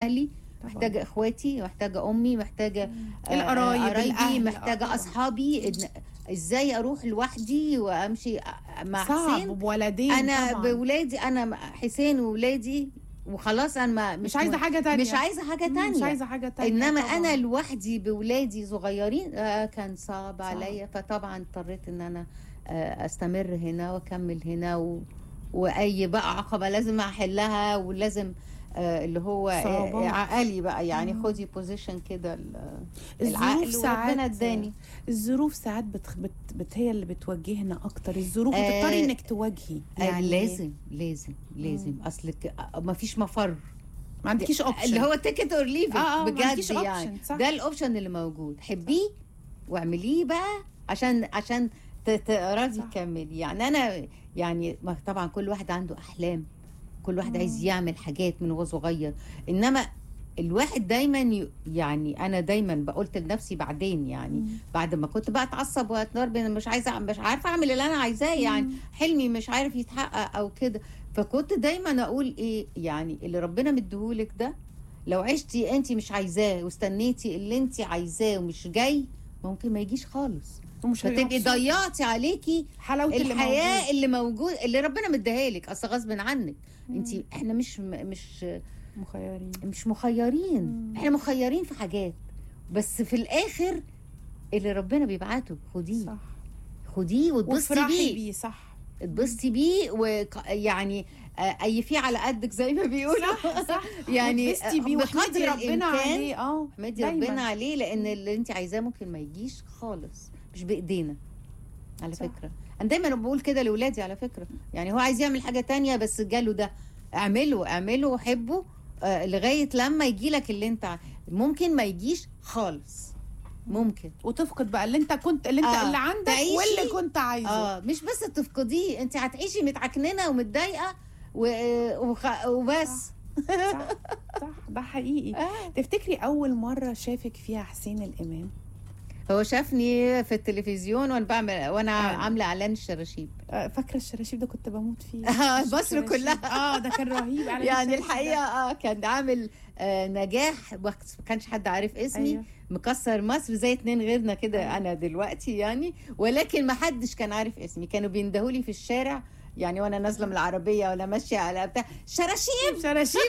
اهلي طبعاً. محتاجه اخواتي محتاجه امي محتاجه آه، القرايب، قرايبي الأهل، محتاجه آه. اصحابي إن- ازاي اروح لوحدي وامشي مع صعب حسين بولدين انا طبعاً. بولادي انا حسين وولادي وخلاص انا ما مش عايزه م- حاجه تانية مش عايزه حاجه مم، تانية مش عايزه حاجه تانية انما طبعاً. انا لوحدي بولادي صغيرين آه كان صعب صعب. عليا فطبعا اضطريت ان انا آه استمر هنا واكمل هنا و... واي بقى عقبه لازم احلها ولازم آه اللي هو آه، صعوبات. عقلي بقى يعني مم. خدي بوزيشن كده ال- الظروف العقل وربنا ساعات اداني الظروف ساعات بت... بت... بت هي اللي بتوجهنا اكتر الظروف آه، بتضطري انك تواجهي يعني لازم لازم لازم اصلك ما فيش مفر ما عندكيش اوبشن اللي هو تيكت اور ليف آه، آه، ما بجد عندكيش يعني option، صح. ده الاوبشن اللي موجود حبيه واعمليه بقى عشان عشان ت- تقدري صح. تكملي يعني انا يعني ما طبعا كل واحد عنده احلام كل واحد مم. عايز يعمل حاجات من وهو صغير انما الواحد دايما ي- يعني انا دايما بقولت لنفسي بعدين يعني مم. بعد ما كنت بقى اتعصب واتنرب انا مش عايزه مش عارفه اعمل اللي انا عايزاه يعني مم. حلمي مش عارف يتحقق او كده فكنت دايما اقول ايه يعني اللي ربنا مديهولك ده لو عشتي انت مش عايزاه واستنيتي اللي انت عايزاه ومش جاي ممكن ما يجيش خالص ومش فتبقي مبسوطة. ضيعتي عليكي حلاوه اللي الحياه موجود. اللي موجود اللي ربنا مديها لك اصل غصب عنك انت مم. احنا مش مش مخيرين مش مخيرين مم. احنا مخيرين في حاجات بس في الاخر اللي ربنا بيبعته خديه صح خديه واتبسطي وافرحي بيه بيه صح اتبسطي بيه ويعني ايفيه على قدك زي ما بيقولوا صح صح يعني وتبسطي بيه بقدر واحمدي ربنا الإمكان عليه اه احمدي دايماً. ربنا عليه لان اللي انت عايزاه ممكن ما يجيش خالص مش بايدينا على صح. فكره انا دايما بقول كده لاولادي على فكره يعني هو عايز يعمل حاجه تانية بس جاله ده اعمله اعمله وحبه آه لغايه لما يجي لك اللي انت ع- ممكن ما يجيش خالص ممكن وتفقد بقى اللي انت كنت اللي انت آه، اللي عندك تعيشي. واللي كنت عايزه اه مش بس تفقديه انت هتعيشي متعكننه ومتضايقه و- وخ- وبس صح صح ده حقيقي آه. تفتكري اول مره شافك فيها حسين الامام هو شافني في التلفزيون وانا بعمل وانا آه. عامله اعلان الشراشيب آه، فاكره الشراشيب ده كنت بموت فيه آه، مصر الشراشيب. كلها. اه ده كان رهيب على يعني الشراشيب ده. الحقيقه اه كان عامل آه نجاح وقت ما كانش حد عارف اسمي أيوة. مكسر مصر زي اتنين غيرنا كده أيوة. انا دلوقتي يعني ولكن ما حدش كان عارف اسمي كانوا بيندهولي في الشارع يعني وانا نازله من العربيه ولا ماشيه على بتاع شراشيب شراشيب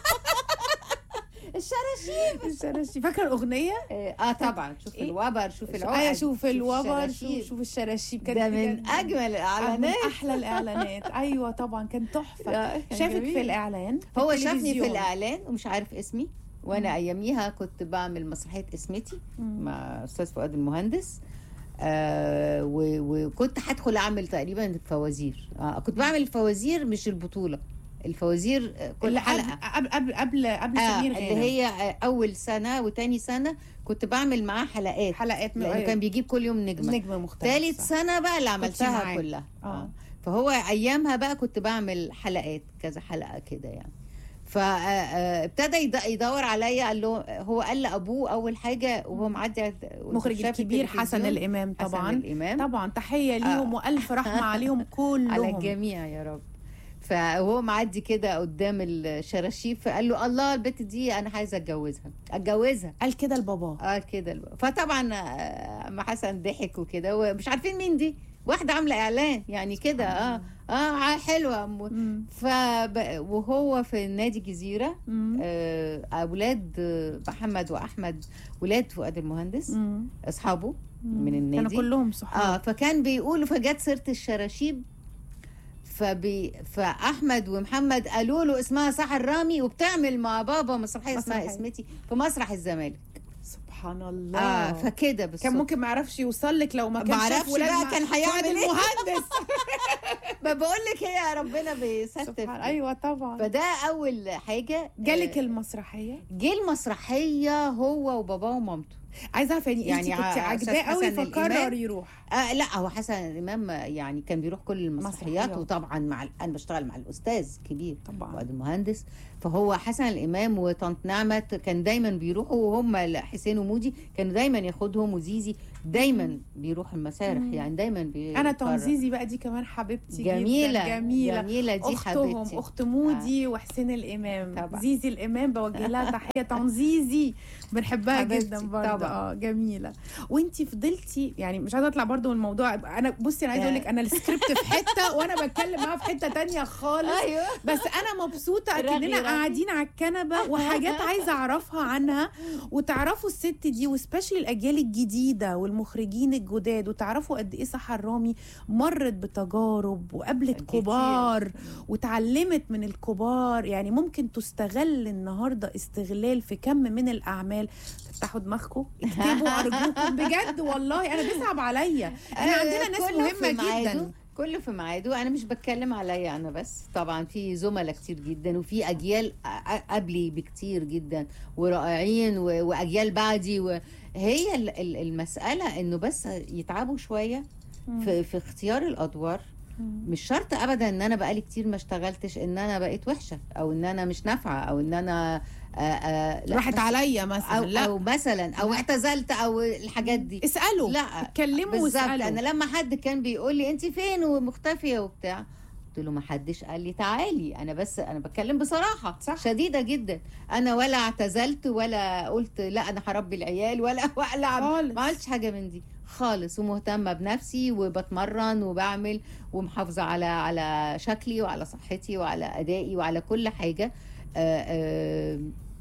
الشراشيب الشراشيب فاكره الاغنيه اه آه، طبعا شوف إيه؟ الوبر شوف العقد ايوه شوف الوبر الشراشيب. شوف شوف الشراشيب ده من بجد- اجمل من الاعلانات احلى الاعلانات ايوه طبعا كان تحفه لا، كان شافك جميل. في الاعلان في هو شافني في التلفزيون. الاعلان ومش عارف اسمي وانا مم. اياميها كنت بعمل مسرحيه اسمتي مم. مع استاذ فؤاد المهندس آه و- وكنت هدخل اعمل تقريبا الفوازير آه كنت بعمل الفوازير مش البطوله الفوازير آه، كل اللي حلقه قبل قبل قبل قبل آه سمير اللي غانم هي آه، اول سنه وتاني سنه كنت بعمل معاه حلقات حلقات من لانه كان بيجيب كل يوم نجمه نجمه مختلف ثالث صح. سنه بقى اللي عملتها معاه. كلها آه. آه. فهو ايامها بقى كنت بعمل حلقات كذا حلقه كده يعني فابتدى يدور عليا قال له هو قال لابوه اول حاجه وهو معدي على- المخرج شاف الكبير حسن التلفزيون، الامام حسن طبعا الامام طبعا تحيه ليهم والف رحمه عليهم كلهم على الجميع يا رب فهو معدي كده قدام الشراشيب فقال له الله البت دي انا عايزه اتجوزها اتجوزها قال كده لباباه اه كده الب- فطبعا آه، اما حسن ضحك وكده ومش عارفين مين دي واحده عامله اعلان يعني كده اه اه حلوه م- مم. ف وهو في نادي جزيره مم. آه، اولاد آه، محمد واحمد ولاد فؤاد المهندس مم. اصحابه مم. من النادي كانوا كلهم اه صحاب فكان بيقولوا فجت سيره الشراشيب فبي فاحمد ومحمد قالوا له اسمها سحر رامي وبتعمل مع بابا مسرحيه اسمها مسرحية. اسمتي في مسرح الزمالك سبحان الله اه فكده بالصدفه كان ممكن ما يعرفش يوصل لك لو ما كانش معرفش شاف ولاد بقى مع- كان هيعمل فؤاد إيه. المهندس ما بقول لك هي ربنا بيستر سبحان ايوه طبعا فده اول حاجه جالك آه، المسرحيه جه المسرحيه هو وباباه ومامته عايزه اعرف يعني, يعني يعني انت كنت ع- عاجباه أستاذ قوي حسن فقرر الإمام. يروح آه لا هو حسن الامام يعني كان بيروح كل المسرحيات مسرحيات. وطبعا مع ال- انا بشتغل مع الاستاذ كبير طبعا فؤاد المهندس فهو حسن الامام وطنط نعمت كان دايما بيروحوا وهم حسين ومودي كانوا دايما ياخدهم وزيزي دايما بيروح المسارح مم. يعني دايما بي انا تنزيزي بقى دي كمان حبيبتي جميله جدا جميله جميله دي اختهم حبيبتي اخت مودي وحسين الامام طبعا. زيزي الامام بوجه لها تحيه تنزيزي بنحبها حبيبتي، جدا برضه طبعا. اه جميله وانتي فضلتي يعني مش عايزه اطلع برضه من الموضوع انا بصي انا عايزه اقول لك انا السكريبت في حته وانا بتكلم معاها في حته تانية خالص ايوه بس انا مبسوطه رغي، اكننا رغي. قاعدين على الكنبه وحاجات عايزه اعرفها عنها وتعرفوا الست دي وسبيشلي الاجيال الجديده والمخرجين الجداد وتعرفوا قد ايه سحر رامي مرت بتجارب وقابلت كتير. كبار وتعلمت من الكبار يعني ممكن تستغل النهارده استغلال في كم من الاعمال تفتحوا دماغكم اكتبوا ارجوكم بجد والله انا بيصعب عليا احنا عندنا ناس كله في مهمه ميعاده، جدا كله في ميعاده انا مش بتكلم عليا انا بس طبعا في زملاء كتير جدا وفي اجيال أ- أ- قبلي بكتير جدا ورائعين و- واجيال بعدي وهي ال- ال- المساله انه بس يتعبوا شويه في, في اختيار الادوار مش شرط ابدا ان انا بقالي كتير ما اشتغلتش ان انا بقيت وحشه او ان انا مش نافعه او ان انا آآ آآ لا راحت بس- عليا مثلا او لا او مثلا او لا. اعتزلت او الحاجات دي اسالوا لا اتكلموا بالظبط واسالوا انا لما حد كان بيقول لي انت فين ومختفيه وبتاع قلت له ما حدش قال لي تعالي انا بس انا بتكلم بصراحه صح. شديده جدا انا ولا اعتزلت ولا قلت لا انا هربي العيال ولا ولا خالص. ما عملتش حاجه من دي خالص ومهتمه بنفسي وبتمرن وبعمل ومحافظه على على شكلي وعلى صحتي وعلى ادائي وعلى كل حاجه آه، آه،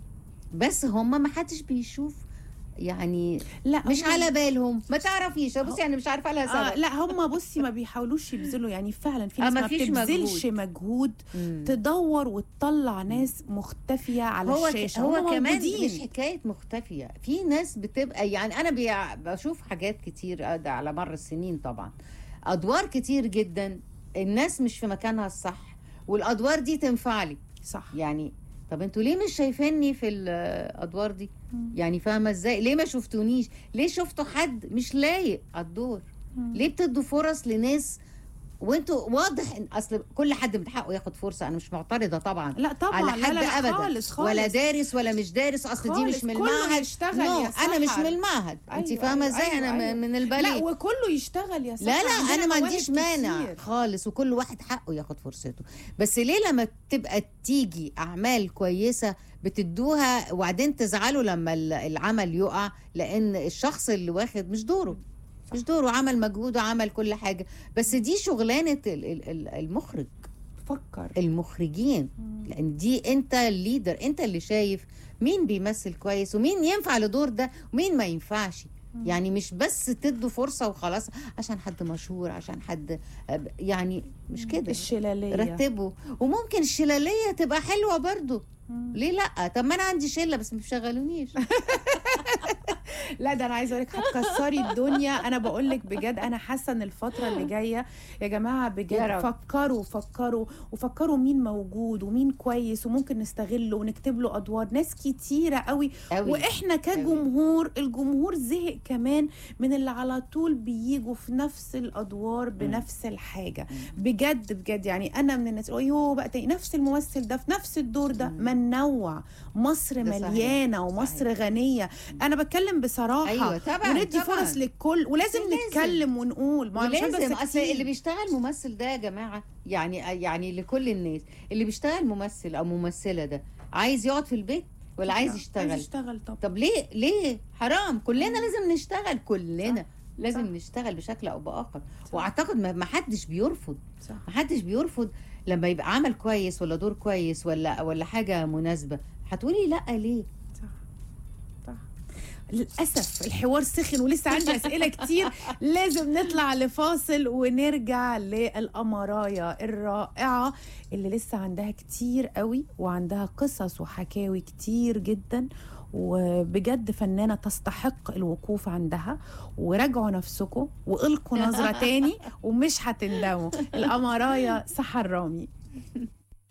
بس هم ما حدش بيشوف يعني لا مش هم- على بالهم ما تعرفيش بصي انا مش عارفه لها آه سبب لا هم بصي ما بيحاولوش يبذلوا يعني فعلا في آه، ناس ما ما فيش بتبذلش مجهود. مجهود مم. تدور وتطلع ناس مختفيه على هو الشاشه هو هم كمان موجودين. مش حكايه مختفيه في ناس بتبقى يعني انا بيع- بشوف حاجات كتير آه، ده على مر السنين طبعا ادوار كتير جدا الناس مش في مكانها الصح والادوار دي تنفع لي صح يعني طب انتوا ليه مش شايفيني في الادوار دي مم. يعني فاهمه ازاي ليه ما شفتونيش ليه شفتوا حد مش لايق على الدور مم. ليه بتدوا فرص لناس وانتوا واضح ان اصل كل حد من حقه ياخد فرصه انا مش معترضه طبعا لا طبعا على لا حد لا لا ابدا خالص خالص ولا دارس ولا مش دارس اصل دي خالص. مش من كله المعهد يشتغل نو يا انا مش سحر. من المعهد انت أيوة، فاهمه أيوة، ازاي أيوة، انا أيوة. من من لا الباليه وكله يشتغل يا لا سحر لا عندنا انا ما مواهب عنديش مانع كتير. خالص وكل واحد حقه ياخد فرصته بس ليه لما تبقى تيجي اعمال كويسه بتدوها وبعدين تزعلوا لما ال- العمل يقع لان الشخص اللي واخد مش دوره مش دوره عمل مجهود وعمل كل حاجه بس دي شغلانه ال- ال- ال- المخرج فكر المخرجين مم. لان دي انت الليدر انت اللي شايف مين بيمثل كويس ومين ينفع لدور ده ومين ما ينفعش مم. يعني مش بس تدوا فرصه وخلاص عشان حد مشهور عشان حد يعني مش كده الشلاليه رتبوا وممكن الشلاليه تبقى حلوه برضو مم. ليه لا طب ما انا عندي شله بس ما بيشغلونيش لا ده انا عايزه اقول لك هتكسري الدنيا انا بقول لك بجد انا حاسه ان الفتره اللي جايه يا جماعه يا بجد رب. فكروا فكروا وفكروا مين موجود ومين كويس وممكن نستغله ونكتب له ادوار ناس كتيره قوي قوي واحنا كجمهور الجمهور زهق كمان من اللي على طول بييجوا في نفس الادوار بنفس الحاجه بجد بجد يعني انا من الناس اللي يوه بقى تاني نفس الممثل ده في نفس الدور ده مم. ما ننوع مصر ده صحيح. مليانه ومصر غنيه انا بتكلم بصراحه ايوه طبعا وندي طبعا. فرص للكل ولازم لازم. نتكلم ونقول ما هو مش ولازم هنبقى اصل ساكتين. اللي بيشتغل ممثل ده يا جماعه يعني يعني لكل الناس اللي بيشتغل ممثل او ممثله ده عايز يقعد في البيت ولا عايز عايز يشتغل يشتغل طب طب ليه ليه حرام كلنا لازم نشتغل كلنا صح. لازم صح. نشتغل بشكل او باخر صح. واعتقد ما ما حدش بيرفض صح ما حدش بيرفض لما يبقى عمل كويس ولا دور كويس ولا ولا حاجه مناسبه هتقولي لا ليه صح صح للاسف الحوار سخن ولسه عندي اسئله كتير لازم نطلع لفاصل ونرجع للامرايا الرائعه اللي لسه عندها كتير قوي وعندها قصص وحكاوي كتير جدا وبجد فنانه تستحق الوقوف عندها وراجعوا نفسكم والقوا نظره تاني ومش هتندموا الامرايا سحر رامي